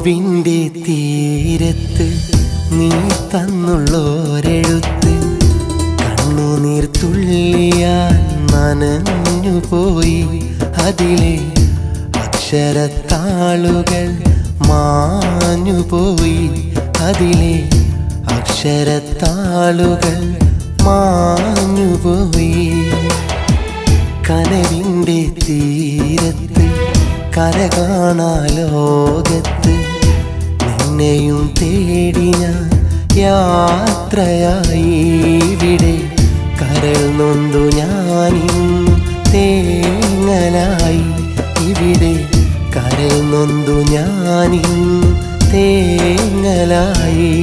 നോവിൻ്റെ തീരത്ത് നീ തന്നുള്ളോരെഴുത്ത് കണ്ണുനീർ തുള്ളിയാൽ നനഞ്ഞു പോയി അതിലെ അക്ഷരത്താളുകൾ മാഞ്ഞു പോയി അതിലെ അക്ഷരത്താളുകൾ മാഞ്ഞു പോയി കനവിൻ്റെ തീരത്ത് കര കാണാ ലോകത്ത് നിന്നെയും തേടി ഞാൻ യാത്രയായി ഇവിടെ കരൾ നൊന്തു ഞാനിന്നും തേങ്ങലായി ഇവിടെ കരൾ നൊന്തു ഞാനിന്നും തേങ്ങലായി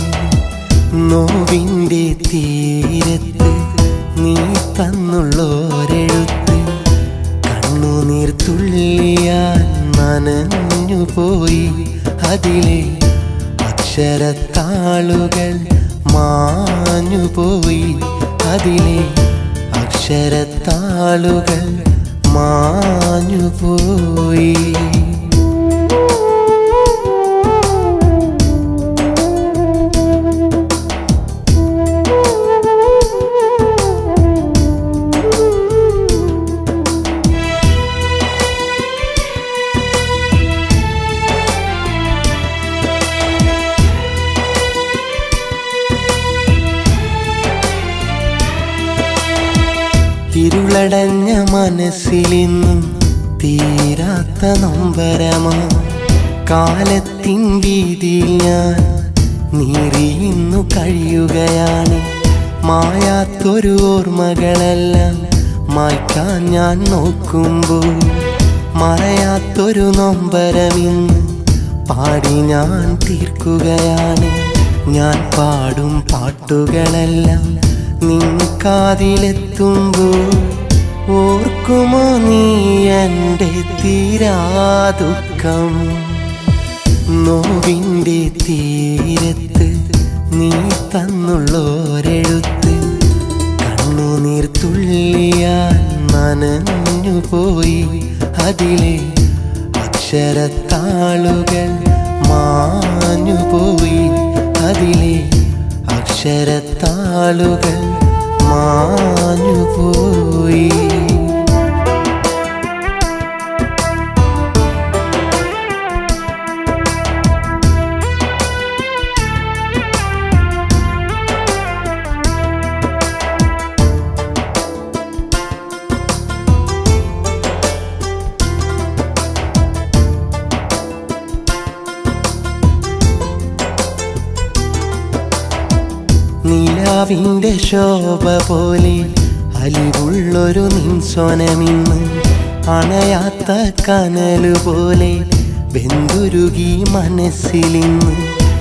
നോവിൻ്റെ തീരത്ത് നീ തന്നുള്ളോരെഴുത്ത് കണ്ണുനീർ തുള്ളിയാൽ നനഞ്ഞു പോയി അതിലെ അക്ഷരത്താളുകൾ മാഞ്ഞു പോയി അതിലെ അക്ഷരത്താളുകൾ മാഞ്ഞു പോയി ഇരുളടഞ്ഞ മനസ്സിലിന്നും തീരാത്ത നൊമ്പരമാ കാലത്തിൻ വീതിയിൽ ഞാൻ നീറിയിന്നു കഴിയുകയാണ് മായാത്തൊരു ഓർമ്മകളെല്ലാം മായ്ക്കാൻ ഞാൻ നോക്കുമ്പോൾ മറയാത്തൊരു നൊമ്പരമിന്ന് പാടി ഞാൻ തീർക്കുകയാണ് ഞാൻ പാടും പാട്ടുകളെല്ലാം നിൻ കാതിലെത്തുമ്പോൾ ഓർക്കുമോ നീ എൻ്റെ തീരാദുഃഖം നോവിൻ്റെ തീരത്ത് നീ തന്നുള്ളോരെഴുത്ത് കണ്ണുനീർ തുള്ളിയാൽ നനഞ്ഞു പോയി അതിലെ അക്ഷരത്താളുകൾ മാഞ്ഞു പോയി അതിലെ അക്ഷരത്താളുകൾ മാഞ്ഞു പോയി നിലാവിൻ്റെ ശോഭ പോലെ അലിവുള്ളൊരു നിൻസൊനമിന്ന് അണയാത്ത കനലുപോലെ വെന്തുരുകി മനസ്സിലിന്ന്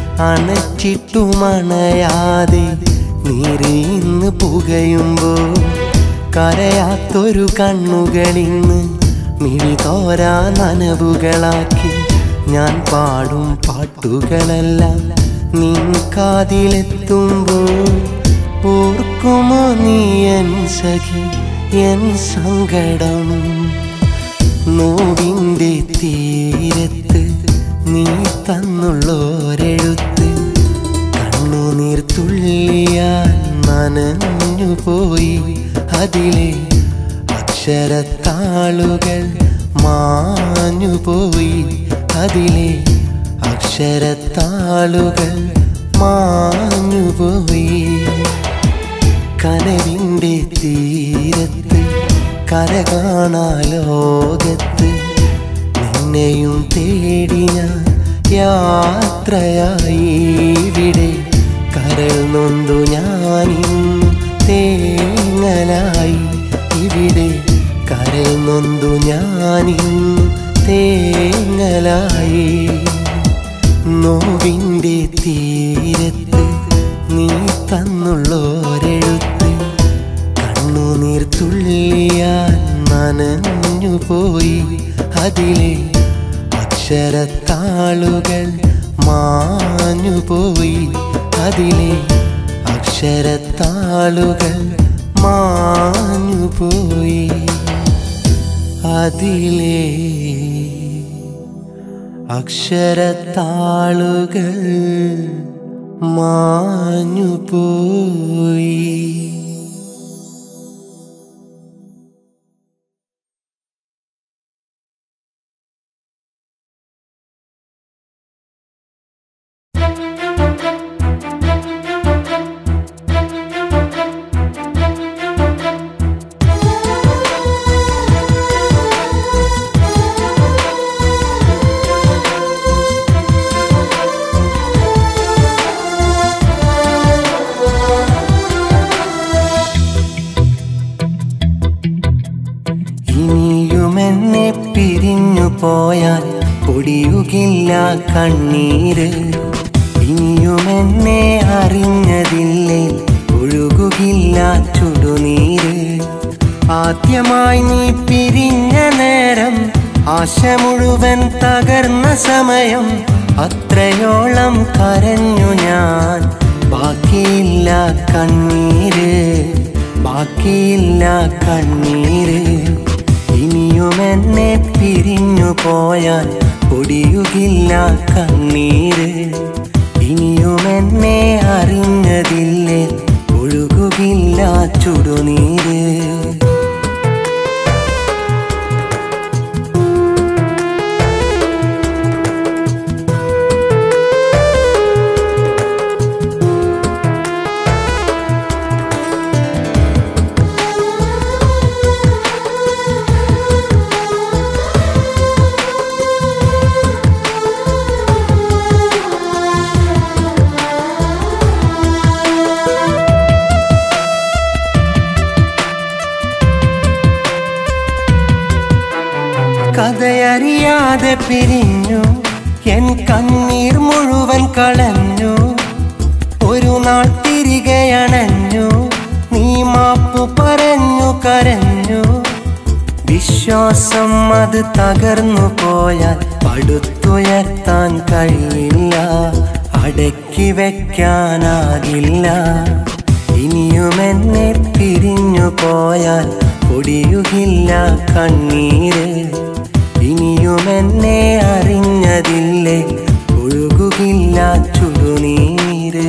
അണച്ചിട്ടുമണയാതെ നീറിയിന്ന് പുകയുമ്പോൾ കരയാത്തൊരു കണ്ണുകളിന്ന് മിഴി തോരാ നനവുകളാക്കി ഞാൻ പാടും പാട്ടുകളെല്ലാം നിൻ കാതിലെത്തുമ്പോൾ ഓർക്കുമോ നീ എൻ സഖി എൻ സങ്കടം നോവിൻ്റെ തീരത്ത് നീ തന്നുള്ളോരെഴുത്ത് കണ്ണുനീർ തുള്ളിയാൽ നനഞ്ഞു പോയി അതിലെ അക്ഷരത്താളുകൾ മാഞ്ഞു പോയി അതിലെ അക്ഷരത്താളുകൾ മാഞ്ഞു പോയി കനവിൻ്റെ തീരത്ത് കര കാണാ ലോകത്ത് നിന്നെയും തേടി ഞാൻ യാത്രയായി ഇവിടെ കരൾ നൊന്തു ഞാനിന്നും തേങ്ങലായി ഇവിടെ കരൾ നൊന്തു ഞാനിന്നും തേങ്ങലായി നോവിൻ്റെ തീരത്ത് നീ തന്നുള്ളോരെഴുത്ത് കണ്ണുനീർ തുള്ളിയാൽ നനഞ്ഞു പോയി അതിലെ അക്ഷരത്താളുകൾ മാഞ്ഞു പോയി അതിലെ അക്ഷരത്താളുകൾ മാഞ്ഞു പോയി അതിലെ അക്ഷരത്താളുകൾ മാഞ്ഞുപോയി ഇനിയുമെന്നെ പിരിഞ്ഞു പോയാൽ പൊടിയുകില്ല കണ്ണീര് ഇനിയുമെന്നെ അറിഞ്ഞതില്ലേ ഒഴുകുകില്ല ചുടുനീര് ആദ്യമായി നീ പിരിഞ്ഞ നേരം ആശ മുഴുവൻ തകർന്ന സമയം അത്രയോളം കരഞ്ഞു ഞാൻ ബാക്കിയില്ല കണ്ണീര് ബാക്കിയില്ല കണ്ണീര് ഇനിയുമെന്നെ പിരിഞ്ഞു പോയാൽ പൊടിയുകില്ല കണ്ണീര് ഇനിയുമെന്നെ അറിഞ്ഞതില്ലേ ഒഴുകുകില്ല ചുടുനീര് കഥയറിയാതെ പിരിഞ്ഞു എൻ കണ്ണീർ മുഴുവൻ കളഞ്ഞു ഒരു നാൾ തിരികെ അണഞ്ഞു നീ മാപ്പു പറഞ്ഞു കരഞ്ഞു വിശ്വാസം അത് തകർന്നു പോയാൽ പടുത്തുയർത്താൻ കഴിയില്ല അടക്കി വെക്കാനാകില്ല ഇനിയുമെന്നെ പിരിഞ്ഞു പോയാൽ പൊടിയുകില്ല കണ്ണീര് ഇനിയുമെന്നെ അറിഞ്ഞതില്ലേ ഒഴുകുകില്ല ചുടുനീര്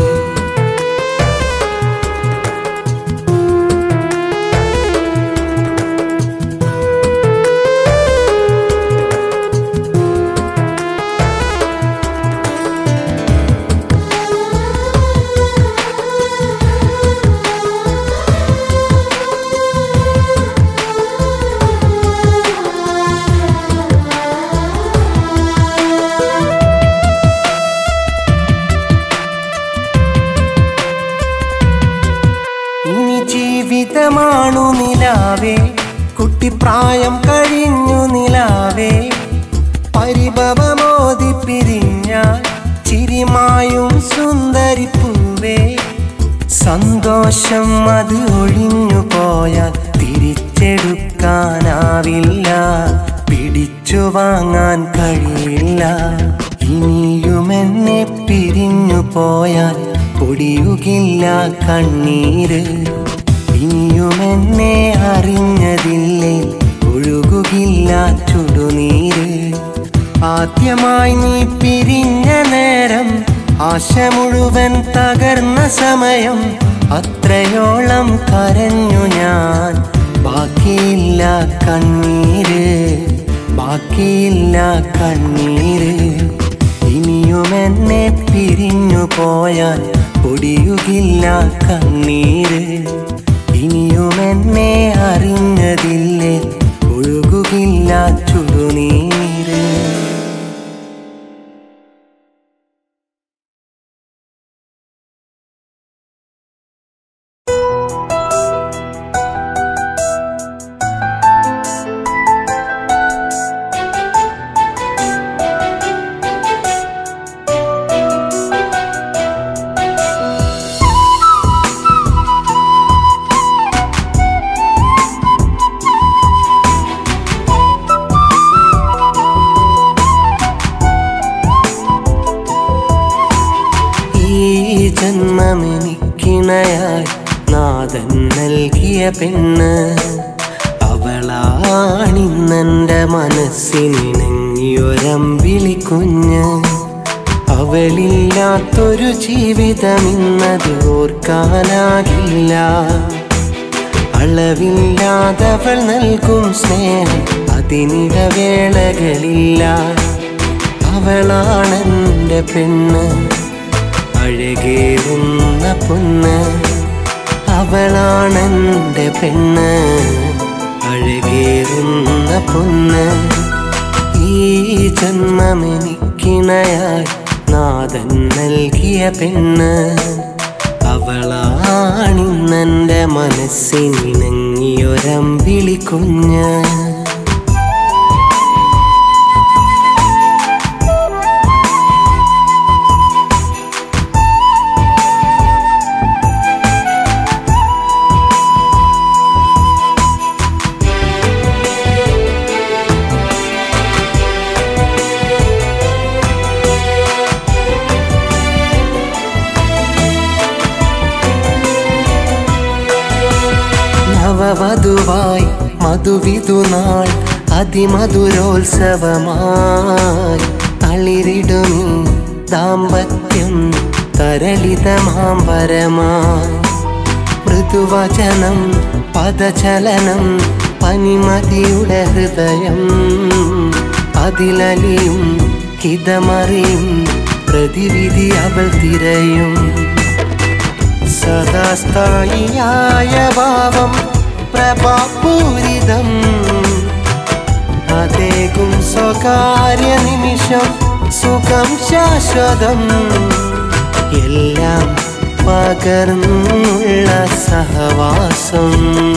ഇനി ജീവിതമാണു നിലാവേ കുട്ടിപ്രായം കഴിഞ്ഞു നിലാവേ പരിഭവമോതി പിരിഞ്ഞാൽ ചിരിമായും സുന്ദരിപ്പൂവേ സന്തോഷം അത് ഒഴിഞ്ഞു പോയാൽ തിരിച്ചെടുക്കാനാവില്ല പിടിച്ചു വാങ്ങാൻ കഴിയില്ല ഇനിയുമെന്നെ പിരിഞ്ഞു പോയാൽ പൊടിയുകില്ല കണ്ണീര് ഇനിയുമെന്നെ അറിഞ്ഞതില്ലേ ഒഴുകുകില്ല ചുടുനീര് ആദ്യമായി നീ പിരിഞ്ഞ നേരം ആശ മുഴുവൻ തകർന്ന സമയം അത്രയോളം കരഞ്ഞു ഞാൻ ബാക്കിയില്ല കണ്ണീര് ബാക്കിയില്ല കണ്ണീര് ഇനിയുമെന്നെ പിരിഞ്ഞു പോയാൽ പൊടിയുകില്ല കണ്ണീര് ഇനിയുമെന്നെ അറിഞ്ഞതില്ലേ ഒഴുകുകില്ല ചുടുനീര് ഈ ജന്മമെനിക്കിണയായി നാഥൻ നൽകിയ പെണ്ണ് അവളാണിന്നെൻ്റെ മനസ്സിനിണങ്ങിയ ഇണങ്ങിയൊരമ്പിളി കുഞ്ഞ് അവളില്ലാത്തൊരു ജീവിതമിന്നത് ഓർക്കാനാകില്ല അളവില്ലാതവൾ നൽകും സ്നേഹം അതിനിടവേളകളില്ല അവളാണെൻ്റെ പെണ്ണ് അഴകേറുന്ന പൊന്ന് അവളാണെൻ്റെ പെണ്ണ് അഴകേറുന്ന പൊന്ന് ഈ ജന്മമെനിക്കിണയായി നാഥൻ നൽകിയ പെണ്ണ് അവളാണിന്നെൻ്റെ മനസ്സിനിണങ്ങിയൊരമ്പിളി കുഞ്ഞ് നവവധുവായി മധുവിധുനാൾ അതിമധുരോത്സവമായി തളിരിടുമി ദാമ്പത്യം തരളിതമാമ്പരമായി മൃദുവചനം പദചലനം പനിമതിയുടെ ഹൃദയം അതിലലിയും ഹിതമറിയും പ്രതിവിധി അവൾ തിരയും സദാസ്ഥായിയായ ഭാവം പ്രഭാപൂരിതം അതേകും സ്വകാര്യ നിമിഷം സുഖം ശാശ്വതം എല്ലാം പകർന്നുള്ള സഹവാസം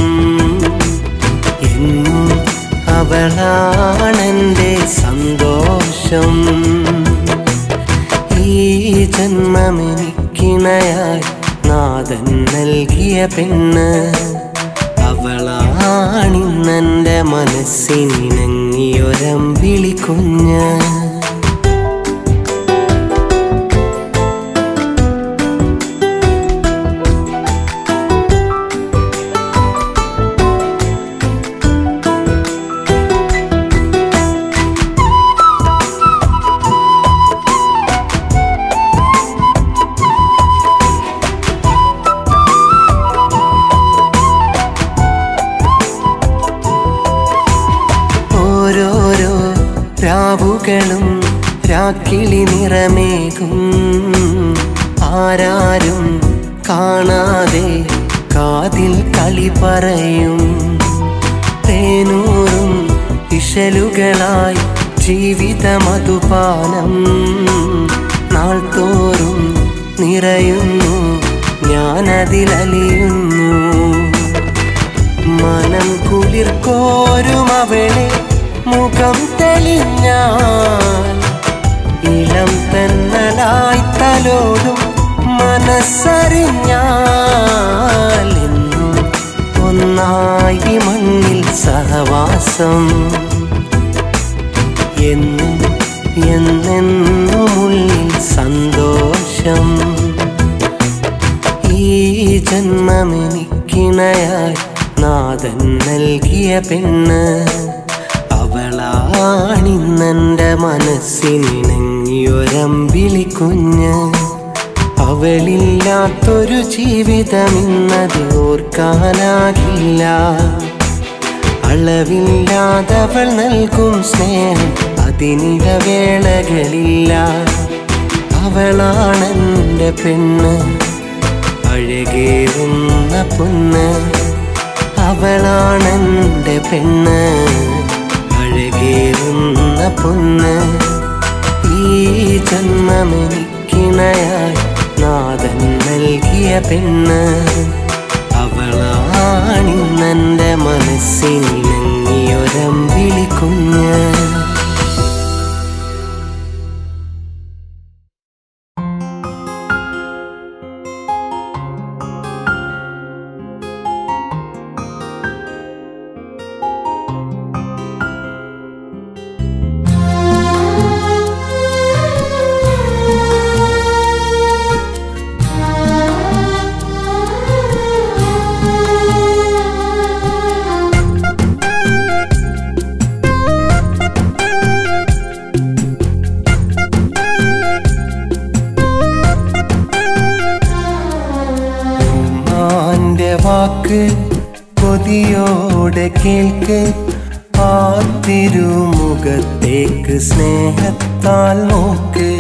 എന്നും അവളാണെൻ്റെ സന്തോഷം ഈ ജന്മമെനിക്കിണയായി നാഥൻ നൽകിയ പെണ്ണ് അവളാണിന്നെൻ്റെ മനസ്സിനിണങ്ങിയൊരമ്പിളി കുഞ്ഞ് ഓരോരോ രാവുകളും രാക്കിളി നിറമേകും ആരാരും കാണാതെ കാതിൽ കളി പറയും തേനൂറും ഇശലുകളായി ജീവിത മധുപാനം നാൾ തോറും നിറയുന്നു ഞാനതിലലിയുന്നു മനം കുളിർക്കോരും അവളെ മുഖം തെളിഞ്ഞാൽ ഇളം തെന്നലായി തലോടും മനസ്സറിഞ്ഞാൽ എന്നും ഒന്നായി മണ്ണിൽ സഹവാസം എന്നും എന്നെന്നുമുള്ളിൽ സന്തോഷം ഈ ജന്മമെനിക്കിണയായി നാഥൻ നൽകിയ പെണ്ണ് അവളാണിന്നെൻ്റെ മനസ്സിനിണങ്ങിയൊരമ്പിളി കുഞ്ഞ് അവളില്ലാത്തൊരു ജീവിതമിന്നത് ഓർക്കാനാകില്ല അളവില്ലാതവൾ നൽകും സ്നേഹം അതിനിടവേളകളില്ല അവളാണെൻ്റെ പെണ്ണ് അഴകേറുന്ന പൊന്ന് അവളാണെൻ്റെ പെണ്ണ് അഴകേറുന്ന പൊന്ന് ഈ ജന്മമെനിക്കിണയായി നാഥൻ നൽകിയ പെണ്ണ് അവളാണിന്നെൻ്റെ മനസ്സിനിണങ്ങിയൊരമ്പിളി കുഞ്ഞ് ആ ഉമ്മാന്റെ വാക്ക് കൊതിയോടെ കേൾക്ക് ആ തിരുമുഖത്തേക്ക് സ്നേഹത്താൽ നോക്ക്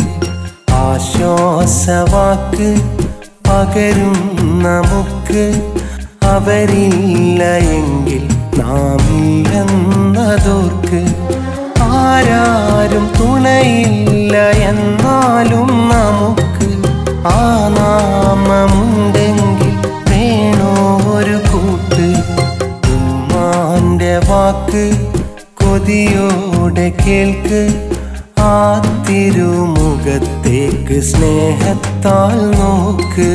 ആശ്വാസവാക്ക് പകരും നമുക്ക് അവരില്ല എങ്കിൽ നാം ഇല്ലെന്നതോർക്ക് ആരാരും തുണയില്ല എന്നാലും നമുക്ക് ആ നാമമുണ്ടെങ്കിൽ വേണോ ഒരു കൂട്ട് ഉമ്മാന്റെ വാക്ക് കൊതിയോടെ കേൾക്ക് ആ തിരുമുഖത്തേക്ക് സ്നേഹത്താൽ നോക്ക്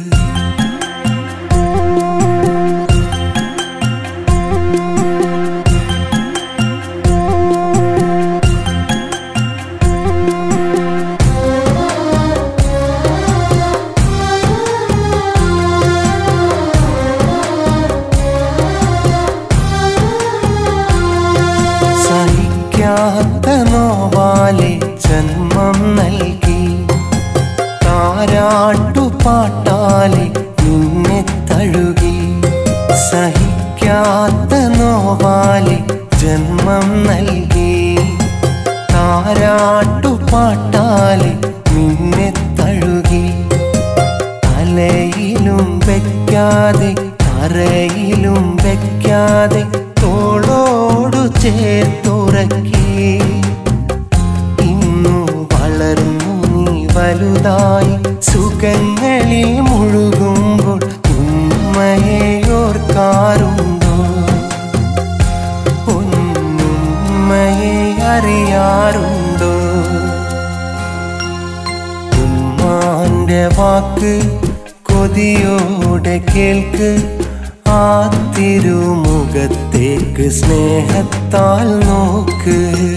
സഹിക്കാത്ത നോവാലെ ജന്മം നൽകി താരാട്ടുപാട്ടാലെ നിന്നെ തഴുകി സഹിക്കാത്ത നോവാലെ ജന്മം നൽകി താരാട്ടുപാട്ടാലെ നിന്നെ തഴുകി തലയിലും വെക്കാതെ തറയിലും വെക്കാതെ തോളോടു ചേർത്തുറക്കി ഇന്നു വളർന്നു നീ വലുതായി സുഖങ്ങളിൽ മുഴുകുമ്പോൾ ഉമ്മയെ ഓർക്കാറുണ്ടോ ഉമ്മയെ അറിയാറുണ്ടോ ഉമ്മാന്റെ വാക്ക് കൊതിയോടെ കേൾക്ക് ആ തിരുമുഖത്തേക്ക് സ്നേഹത്താൽ നോക്ക്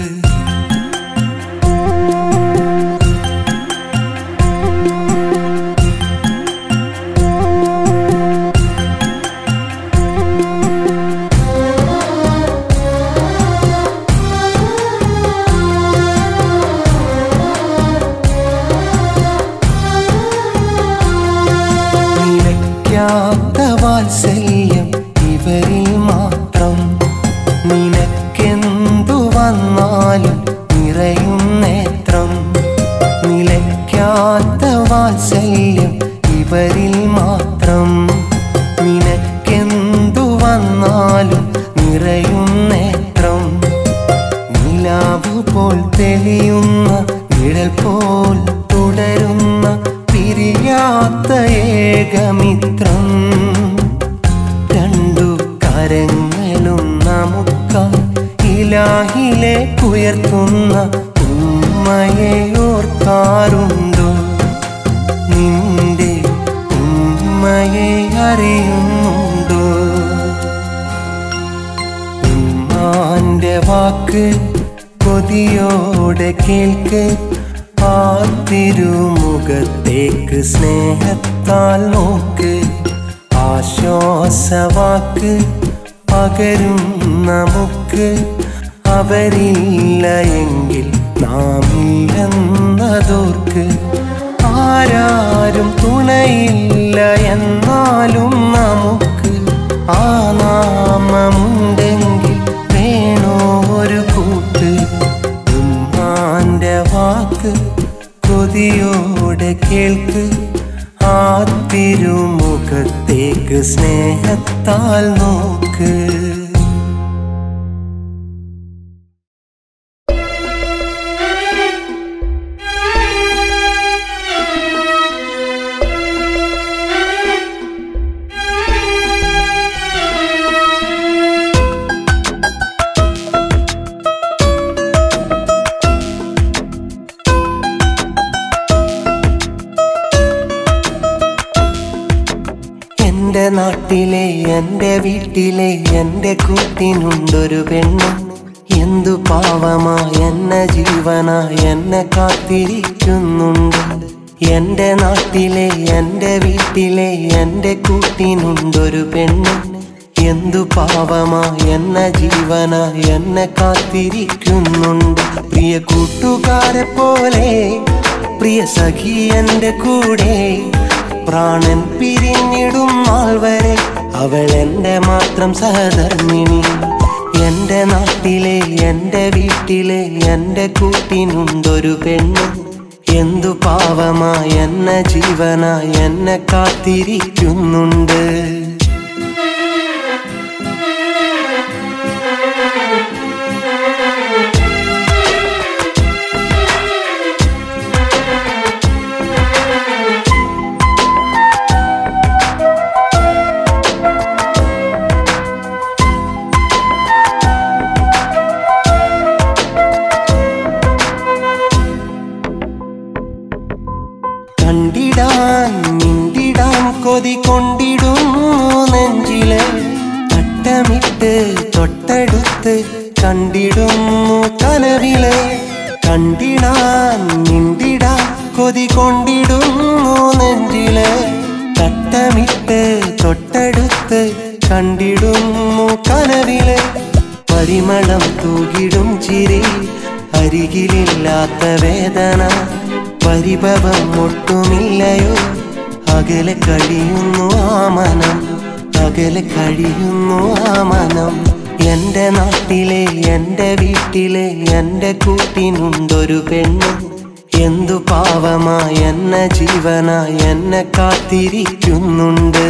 നിലയ്ക്കാത്ത വാത്സല്യം ഇവരിൽ മാത്രം നിനക്കെന്തു വന്നാലും നിറയും നേത്രം നിലയ്ക്കാത്ത വാത്സല്യം ഇവരിൽ മാത്രം നിനക്കെന്തു വന്നാലും നിറയും നേത്രം നിലാവ് പോൽ തെളിയുന്ന നിഴൽ പോൽ തുടരുന്ന പിരിയാത്ത ഏകമിത്രം രണ്ടു കരങ്ങളും നമുക്കായി ഇലാഹിലെ ഉയർത്തുന്ന ഉമ്മയെ ഓർക്കാറുണ്ടോ നിന്റെ ഉമ്മയെ അറിയുന്നുണ്ടോ ഉമ്മാന്റെ വാക്ക് കൊതിയോടെ കേൾക്ക് ആ തിരുമുഖത്തേക്ക് സ്നേഹത്താൽ നോക്ക് ആശ്വാസവാക്ക് പകരും നമുക്ക് അവരില്ല എങ്കിൽ നാം ഇല്ലെന്നതോർക്ക് ആരാരും തുണയില്ല എന്നാലും നമുക്ക് ആ നാമമുണ്ടെങ്കിൽ വേണോ ഒരു കൂട്ട് ഉമ്മാന്റെ വാക്ക് കൊതിയോടെ കേൾക്ക് ആ തിരുമുഖത്തേക്ക് സ്നേഹത്താൽ നോക്ക് എന്റെ നാട്ടിലെ എന്റെ വീട്ടിലെ എന്റെ കൂട്ടിനുണ്ടൊരു പെണ്ണ് എന്തു പാവമാ എന്നെ ജീവനാ എന്നെ കാത്തിരിക്കുന്നുണ്ട് എന്റെ നാട്ടിലെ എന്റെ വീട്ടിലെ എന്റെ കൂട്ടിനുണ്ടൊരു പെണ്ണ് എന്തു പാവമാ എന്നെ ജീവന എന്നെ കാത്തിരിക്കുന്നുണ്ട് പ്രിയ കൂട്ടുകാരെ പോലെ പ്രിയ സഖി എന്റെ കൂടെ പ്രാണൻ പിരിഞ്ഞിടും നാൾ വരെ അവൾ എന്റെ മാത്രം സഹധർമ്മിണി എന്റെ നാട്ടിലെ എന്റെ വീട്ടിലെ എന്റെ കൂട്ടിനുണ്ടൊരു പെണ്ണ് എന്തു പാവമായി എന്നെ ജീവനായി എന്നെ കാത്തിരിക്കുന്നുണ്ട് കണ്ടിടാൻ മിണ്ടിടാൻ കൊതി കൊണ്ടിടുന്നു നെഞ്ചില് തട്ടമിട്ട് തൊട്ടടുത്ത് കണ്ടിടുന്നു കനവില് കണ്ടിടാൻ മിണ്ടിടാൻ കൊതി കൊണ്ടിടുന്നു നെഞ്ചില് തട്ടമിട്ട് തൊട്ടടുത്ത് കണ്ടിടുന്നു കനവില് പരിമളം തൂകിടും ചിരി അരികിലില്ലാത്ത വേദന പരിഭവം ഒട്ടുമില്ലയോ അകലെ കഴിയുന്നു ആ മനം അകലെ കഴിയുന്നു ആ മനം എന്റെ നാട്ടിലെ എന്റെ വീട്ടിലെ എന്റെ കൂട്ടിനുണ്ടൊരു പെണ്ണ് എന്തു പാവമായി എന്നെ ജീവനായി എന്നെ കാത്തിരിക്കുന്നുണ്ട്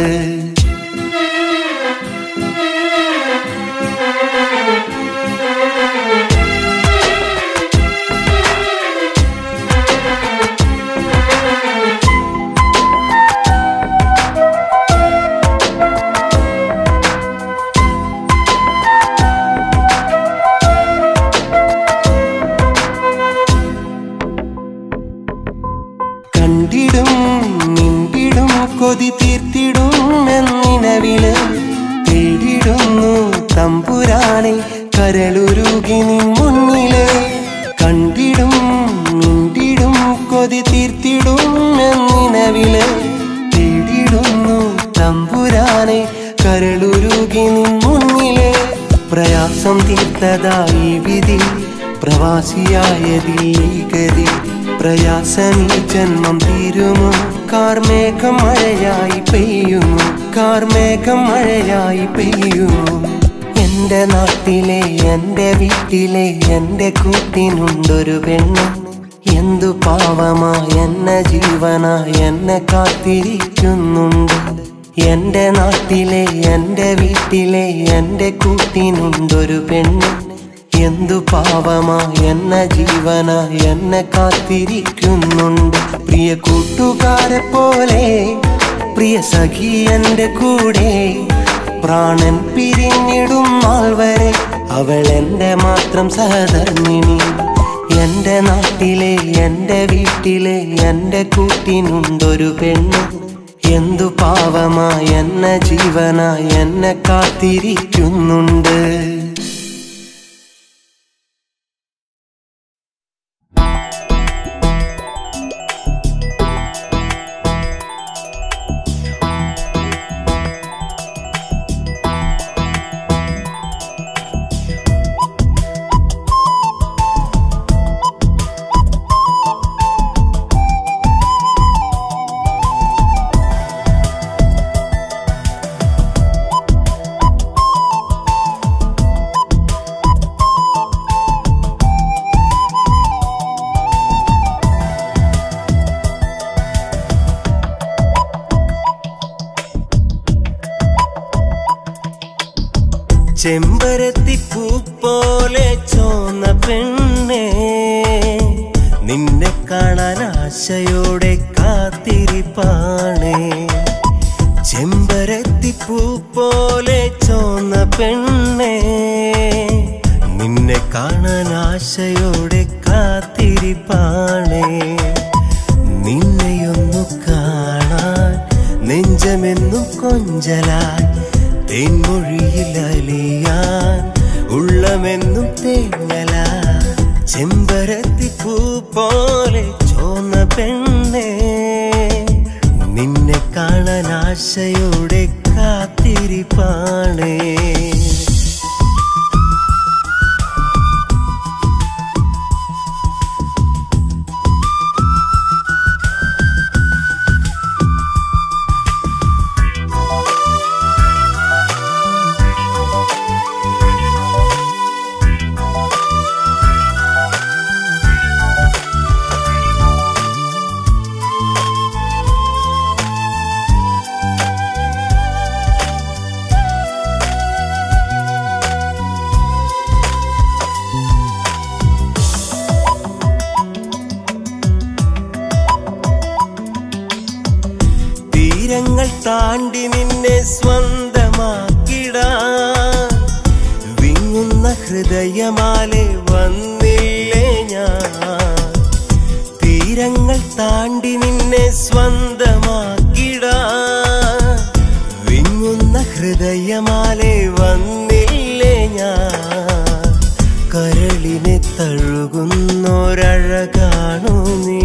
കണ്ടിടും മിണ്ടിടും കൊതി തീർത്തിടും എന്നിനവില് തേടിടുന്നു തമ്പുരാനെ കരളുരുകി നിൻ മുന്നില് കണ്ടിടും മിണ്ടിടും കൊതി തീർത്തിടും എന്നിനവില് തേടിടുന്നു തമ്പുരാനെ കരളുരുകി നിൻ മുന്നില് പ്രയാസം തീർത്തതായി വിധി പ്രവാസിയായതിൽ ഈ ഗതി പ്രയാസമീ ജന്മം തീരുമോ കാർമേഘം മഴയായി പെയ്യുമോ കാർമേഘം മഴയായി പെയ്യുമോ എന്റെ നാട്ടിലെ എന്റെ വീട്ടിലെ എന്റെ കൂട്ടിനുണ്ടൊരു പെണ്ണ് എന്തു പാവമായി എന്നെ ജീവനായി എന്നെ കാത്തിരിക്കുന്നുണ്ട് എന്റെ നാട്ടിലെ എന്റെ വീട്ടിലെ എന്റെ കൂട്ടിനുണ്ടൊരു പെണ്ണ് എന്തു പാവമായി എന്നെ ജീവനായി എന്നെ കാത്തിരിക്കുന്നുണ്ട് പ്രിയ കൂട്ടുകാരെ പോലെ പ്രിയ സഖി എന്റെ കൂടെ പ്രാണൻ പിരിഞ്ഞിടും നാൾ വരെ അവൾ എന്റെ മാത്രം സഹധർമ്മിണി എന്റെ നാട്ടിലെ എന്റെ വീട്ടിലെ എന്റെ കൂട്ടിനുണ്ടൊരു പെണ്ണ് എന്തു പാവമായി എന്നെ ജീവനായി എന്നെ കാത്തിരിക്കുന്നുണ്ട് ചെമ്പരത്തിപ്പൂ പോലെ ചോന്ന പെണ്ണേ നിന്നെ കാണാൻ ആശയോടെ കാത്തിരിപ്പാണേ ചെമ്പരത്തിപ്പൂ പോലെ ചോന്ന പെണ്ണേ നിന്നെ കാണാൻ ആശയോടെ കാത്തിരിപ്പാണേ നിന്നെയൊന്നു കാണാൻ നെഞ്ചമെന്നും കൊഞ്ചലായി തേൻമൊഴിയിൽ അലിയാൻ ഉള്ളമെന്നും തേങ്ങല ചെമ്പരത്തിപ്പൂ പോലെ ചോന്ന പെണ്ണേ നിന്നെ കാണാൻ ആശയോടെ കാത്തിരിപ്പാണേ സ്വന്തമാക്കിടാൻ വിങ്ങുന്ന ഹൃദയമാലെ വന്നില്ലേ ഞാൻ തീരങ്ങൾ താണ്ടി നിന്നെ സ്വന്തമാക്കിടാൻ വിങ്ങുന്ന ഹൃദയമാലെ വന്നില്ലേ ഞാൻ കരളിനെ തഴുകുന്നൊരഴകാണു നീ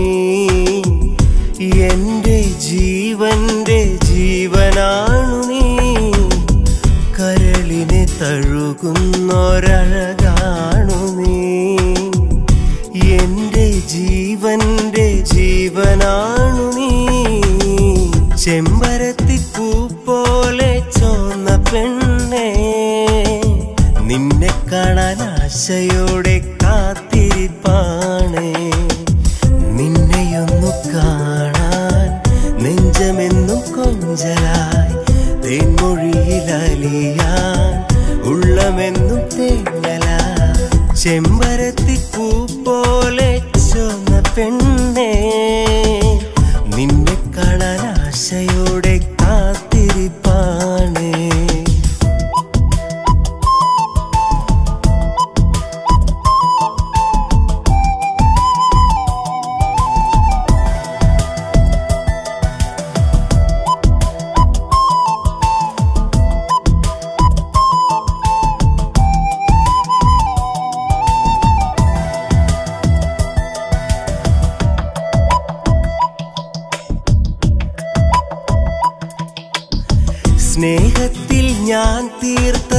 എന്റെ ജീവന്റെ ജീവനാണു നീ കരളിനെ തഴുകുന്നൊരഴകാണു നീ എന്റെ ജീവന്റെ ജീവനാണു നീ ചെമ്പരത്തിപ്പൂ പോലെ ചോന്ന പെണ്ണേ നിന്നെ കാണാൻ ആശയോടെ കാത്തിരിപ്പാണ് നിന്നെയൊന്നു കാണാൻ നെഞ്ചമെന്നും കൊഞ്ചലായി തേൻമൊഴിയിലലിയാൻ ഉള്ളമെന്നും തേങ്ങലായി ചെമ്പരത്തിപ്പൂ പോലെ ചോന്ന പെണ്ണേ നിന്നെ കാണാൻ ആശയോടെ കാത്തിരിപ്പാണ് സ്നേഹത്തിൽ ഞാൻ തീർത്ത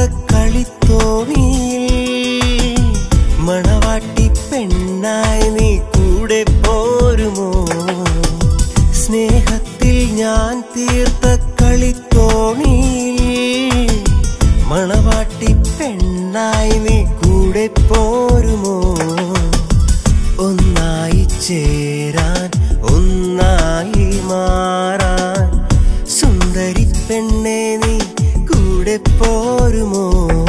കളിത്തോണിയിൽ മണവാട്ടി പെണ്ണായി നീ കൂടെ പോരുമോ സ്നേഹത്തിൽ ഞാൻ തീർത്ത കളിത്തോണിയിൽ മണവാട്ടി പെണ്ണായി നീ കൂടെ പോരുമോ ഒന്നായി ചേരാൻ ഒന്നായി മാറാൻ സുന്ദരി പെണ്ണെ നീ കൂടെ പോരുമോ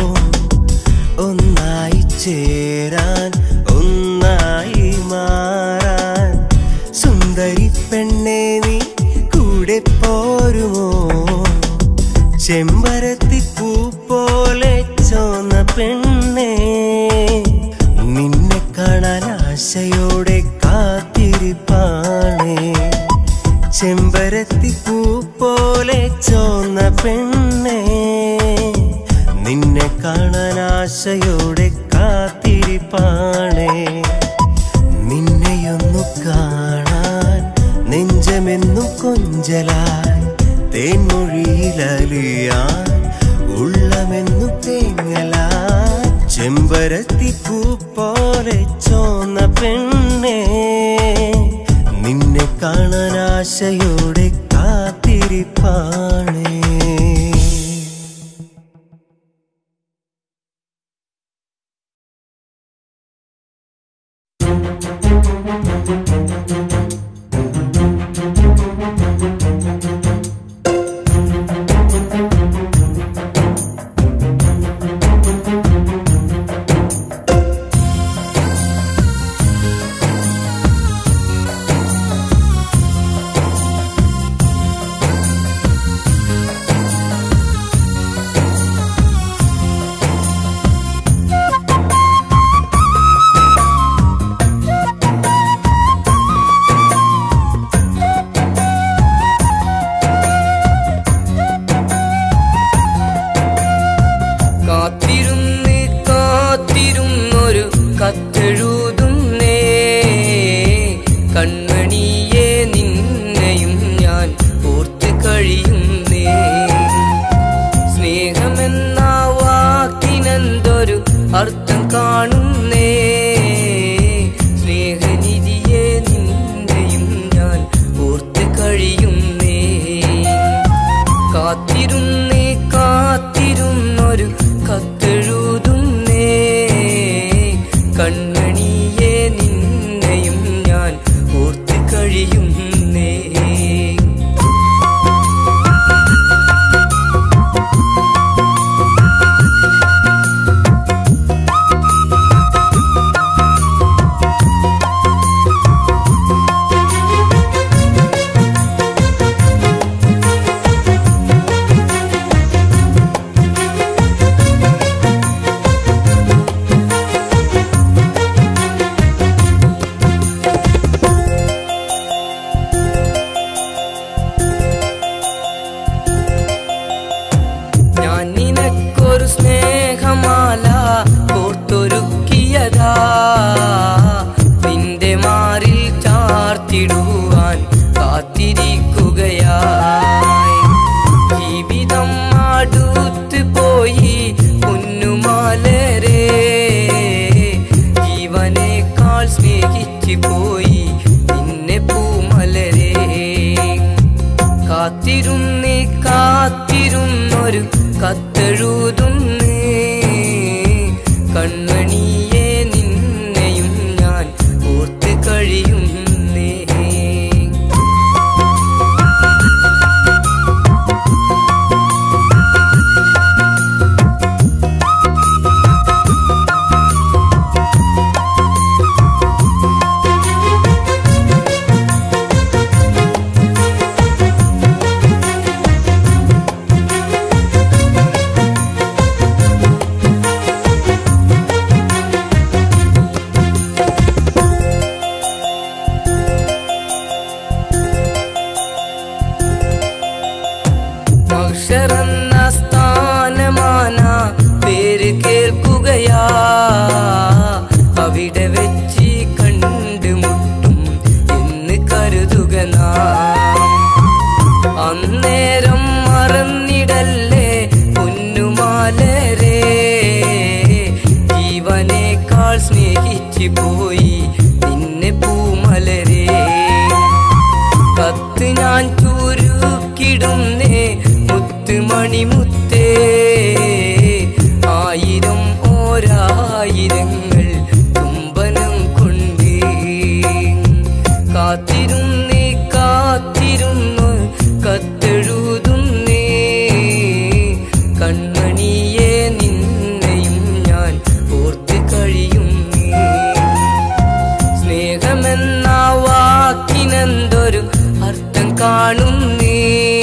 ഒന്നായി ചേരാൻ ഒന്നായി മാറാൻ സുന്ദരി പെണ്ണെ നീ കൂടെ പോരുമോ ചെമ്പരത്തിപ്പൂ പോലെ ചോന്ന പെണ്ണേ നിന്നെ കാണാൻ ആശയോടെ കാത്തിരിപ്പാണേ ചെമ്പരത്തിപ്പൂ പോലെ ചോന്ന പെണ്ണേ നിന്നെ കാണാൻ ആശയോടെ കാത്തിരിപ്പാണേ നിന്നെയൊന്നു കാണാൻ നെഞ്ചമെന്നും കൊഞ്ചലായി തേൻമൊഴിയിലലിയാൻ ഉള്ളമെന്നു തേങ്ങലായി ചെമ്പരത്തിപ്പൂ പോലെ ചോന്ന പെണ്ണേ നിന്നെ കാണാൻ ആശയോടെ കാത്തിരിപ്പാണേ കാത്തിരുന്ന് കാത്തിരുന്നൊരു കത്തെഴുതുന്നേ കൺമണിയെ നിന്നെയും ഞാൻ ഓർത്ത് കഴിയുന്നേ സ്നേഹമെന്ന വാക്കിനെന്തൊരു അർത്ഥം കാണുന്നേ സ്നേഹനിധിയെ നിന്നെയും ഞാൻ ഓർത്ത് കഴിയുന്നേ കാത്തിരുന്നേ കാത്തിരുന്നൊരു കത്തെഴുതുന്നേ കൺമണിയെ നിന്നെയും ഞാൻ ഓർത്ത് കഴിയുന്നേ ജീവിതം അടുത്ത് പോയി പൊന്നുമാലരെ ജീവനേക്കാൾ സ്നേഹിച്ചു പോയി നിന്നെ പൂമലരെ കാത്തിരുന്നേ കാത്തിരുന്നൊരു കത്തെഴുതുന്നേ കൺമണിയെ നിന്നെയും ഞാൻ ഓർത്ത് കഴിയുന്നേ മഹ്ശറെന്ന സ്ഥാനമാന പേര് കേൾക്കുകയാ അവിടെ വെച്ച് കണ്ടുമുട്ടും എന്ന് കരുതുക നാം അന്നേരം മറന്നിടല്ലേ പൊന്നുമാലരെ ജീവനേക്കാൾ സ്നേഹിച്ചു പോയി നിന്നെ പൂമലരെ കത്ത് ഞാൻ ചുരുക്കിടുന്നേ മുത്തുമണി മുത്തേ ആയിരം ഓരായിരങ്ങൾ തുമ്പനം കൊണ്ടേ കാത്തിരുന്നേ കാത്തിരുന്നു കത്തെഴുതുന്നേ കൺമണിയെ നിന്നെയും ഞാൻ ഓർത്ത് കഴിയുന്നേ സ്നേഹമെന്ന വാക്കിനെന്തൊരു അർത്ഥം കാണുന്നേ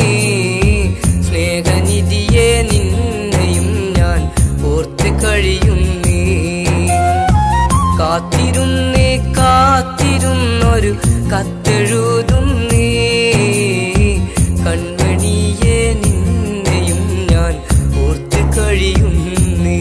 സ്നേഹനിധിയെ നിന്നെയും ഞാൻ ഓർത്ത് കഴിയുന്നേ കാത്തിരുന്നേ കാത്തിരുന്നൊരു കത്തെഴുതുന്നേ കൺമണിയെ നിന്നെയും ഞാൻ ഓർത്ത് കഴിയുന്നേ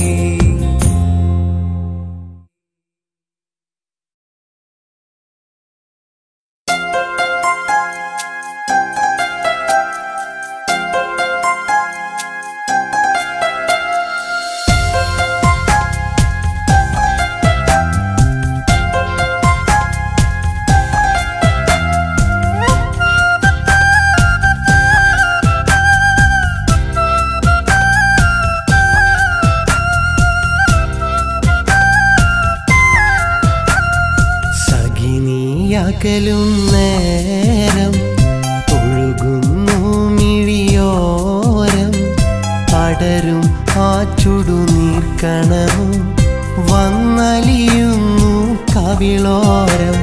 സഖിനിയകലും നേരം ഒഴുകുന്നു മിഴിയോരം പടരും ആ ചുടുനീർക്കണവും വന്നലിയുന്നു കവിളോരം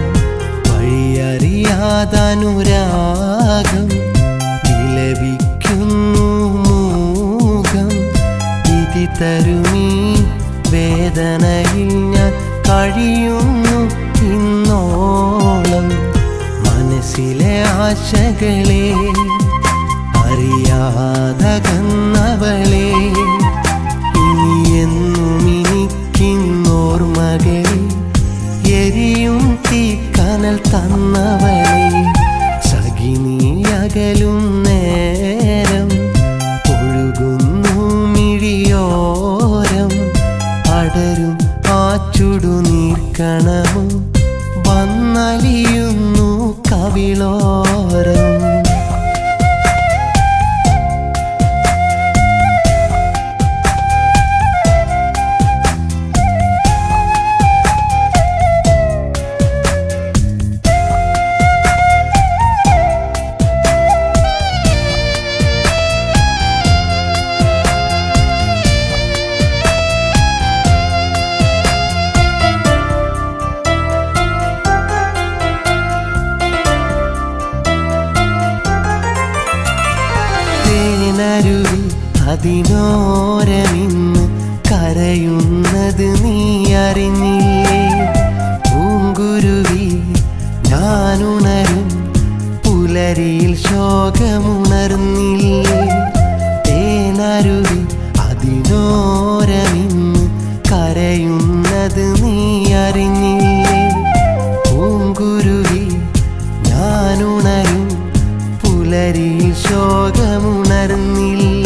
വഴിയറിയാതനുരാഗം വിലപിക്കുന്നു മൂകം ഇതി തരുമീ വേദനയിൽ ഞാൻ കഴിയുന്നു ഇന്നോളം മനസ്സിലെ ആശകളെ അറിയാതകന്നവളെ ഇനി എന്നും എനിക്കിന്നോർമകളെ എരിയും തീക്കനൽ തന്നവളെ സഖിനി അകലും നേരം ഒഴുകുന്നു മിഴിയോരം അടരും ആ ചുടുനീർക്കണവും വന്നലിയുന്നു കവിളോരം തേനരുവി അതിനോരമിന്ന് കരയുന്നത് നീ അറിഞ്ഞില്ലേ പൂങ്കുരുവി ഞാനുണരും പുലരിയിൽ ശോകമുണർന്നില്ലേ തേനരുവി അതിനോരമിന്ന് കരയുന്നത് നീ അറിഞ്ഞില്ലേ പൂങ്കുരുവി ഞാനുണരും പുലരിയിൽ ശോകമുണർന്നില്ലേ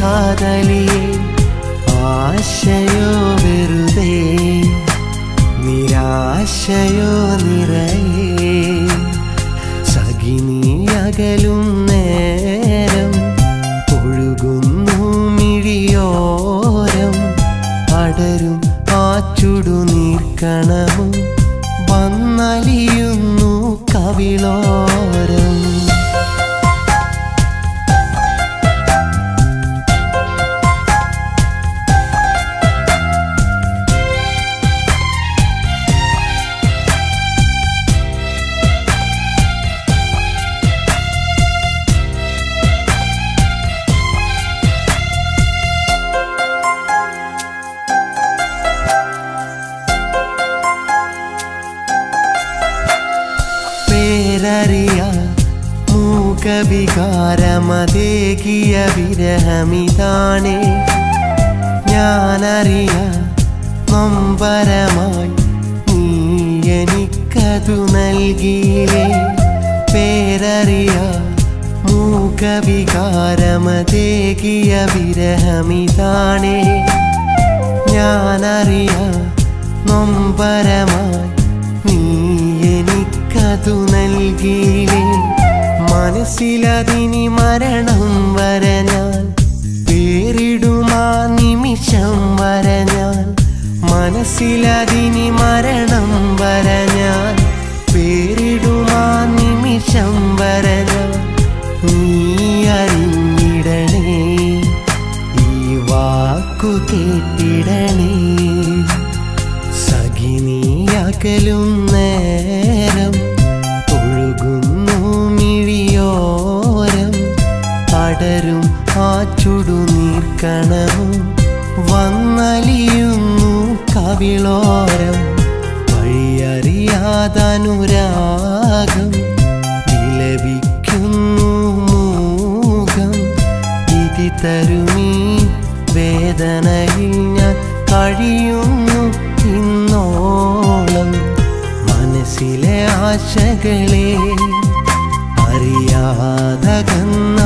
കാതലിയെ ആശയോ വെറുതെ നിരാശയോ നിറയെ സഖിനി അകലും നേരം ഒഴുകുന്നു മിഴിയോരം അടരും ആ ചുടുനീർക്കണമും വന്നലിയുന്നു കവിളോരം പേരറിയ മൂകവികാരമതേകിയ വിരഹമിതാണേ ഞാനറിയ നൊമ്പരമായി നീ എനിക്കതു നൽകിയില്ലേ പേരറിയ മൂകവികാരമതേകിയ വിരഹമിതാണേ ഞാനറിയ നൊമ്പരമായി നീ എനിക്കതു നൽകിയില്ലേ മനസ്സിലതിനി മരണം വരെ ഞാൻ പേരിടുമാ നിമിഷം വരെ ഞാൻ മനസ്സിലതിനി മരണം വരെ ഞാൻ പേരിടുമാ നിമിഷം വരെ ഞാൻ നീ അറിഞ്ഞിടണേ ഈ വാക്കു കേട്ടിടണേ സഖിനിയകലും നേരം ഒഴുകുന്നു മിഴിയോരം അടരും ആ ചുടുനീർക്കണവും വന്നലിയുന്നു കവിളോരം വഴിയറിയാതനുരാഗം വിലപിക്കുന്നു മൂകം ഇതി തരുമീ വേദനയിൽ ഞാൻ കഴിയുന്നു ഇന്നോളം മനസ്സിലെ ആശകളെ അറിയാതകന്ന